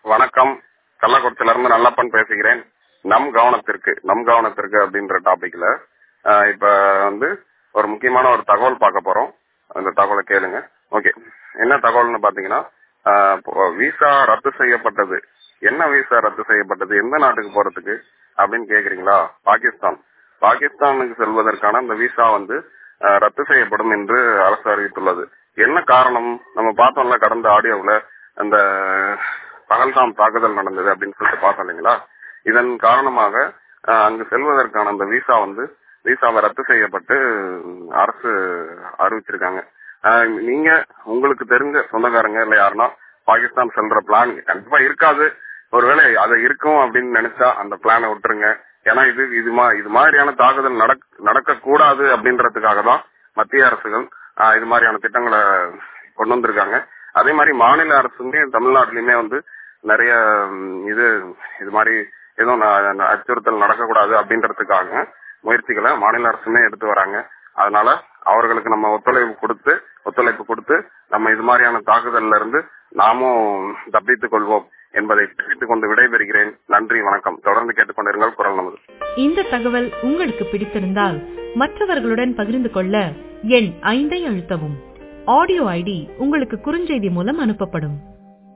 வணக்கம் கள்ளக்குறிச்சியில இருந்து நல்லப்பன் பேசுகிறேன் நம் கவனத்திற்கு நம் கவனத்திற்கு அப்படின்ற டாபிக்ல ஆஹ் இப்ப வந்து ஒரு முக்கியமான ஒரு தகவல் பார்க்க போறோம் அந்த தகவலை கேளுங்க ஓகே என்ன தகவல்னு பாத்தீங்கன்னா ஆஹ் இப்போ விசா ரத்து செய்யப்பட்டது என்ன விசா ரத்து செய்யப்பட்டது எந்த நாட்டுக்கு போறதுக்கு அப்படின்னு கேக்குறீங்களா பாகிஸ்தான் பாகிஸ்தானுக்கு செல்வதற்கான அந்த விசா வந்து ஆஹ் ரத்து செய்யப்படும் என்று அரசு அறிவித்துள்ளது என்ன காரணம் நம்ம பார்த்தோம்ல கடந்த ஆடியோவுல அந்த பகல்காம் தாக்குதல் நடந்தது அப்படின்னு சொல்லிட்டு பார்த்தோம் இல்லைங்களா இதன் காரணமாக ஆஹ் அங்கு செல்வதற்கான அந்த விசா வந்து விசாவை ரத்து செய்யப்பட்டு அரசு அறிவிச்சிருக்காங்க ஆஹ் நீங்க உங்களுக்கு தெரிஞ்ச சொந்தக்காரங்க இல்ல யாருன்னா பாகிஸ்தான் செல்ற பிளான் கண்டிப்பா இருக்காது ஒருவேளை அது இருக்கும் அப்படின்னு நினைச்சா அந்த பிளானை விட்டுருங்க ஏன்னா இது இது மா இது மாதிரியான தாக்குதல் நடக்க நடக்க கூடாது அப்படின்றதுக்காக தான் மத்திய அரசுகள் ஆஹ் இது மாதிரியான திட்டங்களை கொண்டு வந்திருக்காங்க அதே மாதிரி மாநில அரசுமே தமிழ்நாட்டிலுமே வந்து நிறைய ம், இது இது மாதிரி எதுவும் ந- ந- அச்சுறுத்தல் நடக்கக்கூடாது அப்படின்றதுக்காக முயற்சிகளை மாநில அரசுமே எடுத்து வராங்க அதனால அவர்களுக்கு நம்ம ஒத்துழைப்பு கொடுத்து ஒத்துழைப்பு கொடுத்து நம்ம இது மாதிரியான தாக்குதல்ல இருந்து நாமும் தப்பித்துக் கொள்வோம் என்பதை தெரிவித்துக் கொண்டு விடைபெறுகிறேன் நன்றி வணக்கம் தொடர்ந்து கேட்டுக்கொண்டிருங்கள் குரல் நமது இந்த தகவல் உங்களுக்கு பிடித்திருந்தால் மற்றவர்களுடன் பகிர்ந்து கொள்ள எண் ஐந்தை அழுத்தவும் ஆடியோ ஐடி உங்களுக்கு குறுஞ்செய்தி மூலம் அனுப்பப்படும்